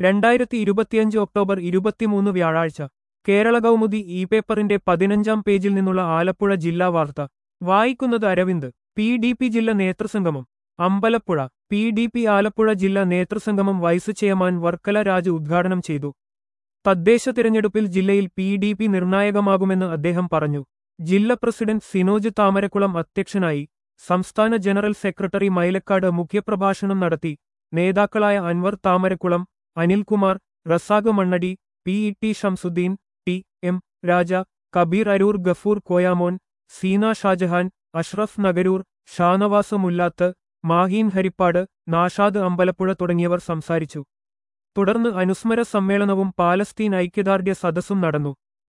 രണ്ടായിരത്തി ഇരുപത്തിയഞ്ച് ഒക്ടോബർ ഇരുപത്തിമൂന്ന് വ്യാഴാഴ്ച കേരള കൗമുദി ഇ പേപ്പറിന്റെ പതിനഞ്ചാം പേജിൽ നിന്നുള്ള ആലപ്പുഴ ജില്ലാ വാർത്ത വായിക്കുന്നത് അരവിന്ദ് പി ഡി പി ജില്ല നേതൃസംഗമം Ambalappuzha P D P Alappuzha ജില്ലാ നേതൃസംഗമം വൈസ് ചെയർമാൻ വർക്കല രാജ് ഉദ്ഘാടനം ചെയ്തു തദ്ദേശ തിരഞ്ഞെടുപ്പിൽ ജില്ലയിൽ പി ഡി പി നിർണായകമാകുമെന്ന് അദ്ദേഹം പറഞ്ഞു ജില്ലാ പ്രസിഡന്റ് സിനോജ് താമരക്കുളം അധ്യക്ഷനായി സംസ്ഥാന ജനറൽ സെക്രട്ടറി മൈലക്കാട് മുഖ്യപ്രഭാഷണം നടത്തി നേതാക്കളായ Anwar Thamarakkulam Anilkumar Razak Mannady P E T Shamsuddin T M Raja Kabeer Aroor Gafoor Koyamon Seena Shajahan Ashraf Nagaroor Shanavas Mullath Maheen Haripad Nashad Ambalappuzha തുടങ്ങിയവർ സംസാരിച്ചു തുടർന്ന് അനുസ്മര സമ്മേളനവും പാലസ്തീൻ ഐക്യദാർഢ്യ സദസ്സും നടന്നു